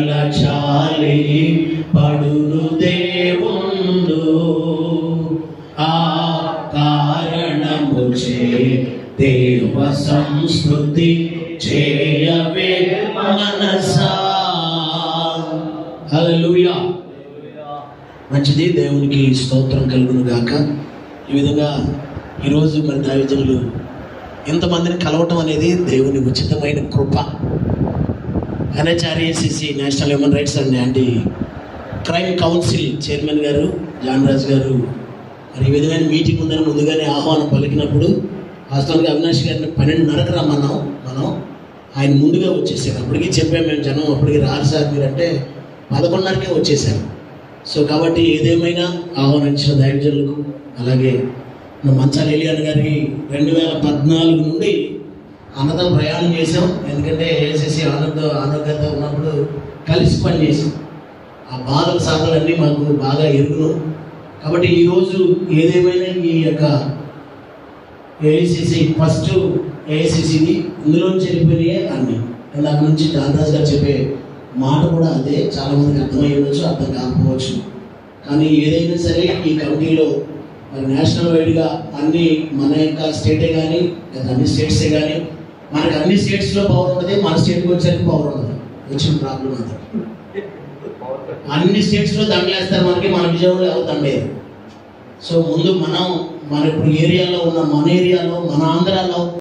తలచాలి పడును దేవుండు ఆ కారణము చే దేవ సంస్కృతి చేయవే మనసా హల్లెలూయా మంచిది దేవునికి స్తోత్రం కలుగును గాక ఈ విధంగా ఈరోజు మరి దైవజనులు ఇంతమందిని కలవటం అనేది దేవుని ఉచితమైన కృప NHRACC national human rights and anti crime council chairman గారు జాన్ రాజ్ గారు మరి ఈ విధమైన మీటింగ్ ఉందని ముందుగానే ఆహ్వానం పలికినప్పుడు వాస్తవానికి అవినాష్ గారిని పన్నెండున్నరకు రమ్మన్నాం మనం ఆయన ముందుగా వచ్చేసారు అప్పటికి చెప్పాము మేము జనం అప్పటికి రారు సార్ మీరంటే పదకొండున్నరకే వచ్చేసారు సో కాబట్టి ఏదేమైనా ఆహ్వానించిన దైవజనులకు అలాగే మన మంచాల ఎలియాన్ గారికి రెండు వేల పద్నాలుగు నుండి అన్నదం ప్రయాణం చేసాం ఎందుకంటే ఏసీసీ ఆనంద ఆరోగ్యంతో ఉన్నప్పుడు కలిసి పని చేసాం ఆ బాధల సాధలన్నీ మాకు బాగా ఎరుగును కాబట్టి ఈరోజు ఏదేమైనా ఈ యొక్క ఏఐసిసి ఫస్ట్ ఏఐసిసిది ఇందులోంచి వెళ్ళిపోయినాయే అన్ని ఇందాక నుంచి దాదాస్ గారు చెప్పే మాట కూడా అదే చాలా మందికి అర్థమై ఉండొచ్చు అర్థం కాకపోవచ్చు కానీ ఏదైనా సరే ఈ కమిటీలో మరి నేషనల్ వైడ్గా అన్ని మన యొక్క స్టేటే కానీ లేదా అన్ని స్టేట్సే కానీ మనకి అన్ని స్టేట్స్లో పవర్ ఉన్నది మన స్టేట్కి వచ్చేసరికి పవర్ ఉన్నది వచ్చిన ప్రాబ్లం అది అన్ని స్టేట్స్లో దండలేస్తారు మనకి మన విజయవాడలో ఎవరు దండేది సో ముందు మనం మన ఇప్పుడు ఏరియాలో ఉన్న మన ఏరియాలో మన ఆంధ్రాలో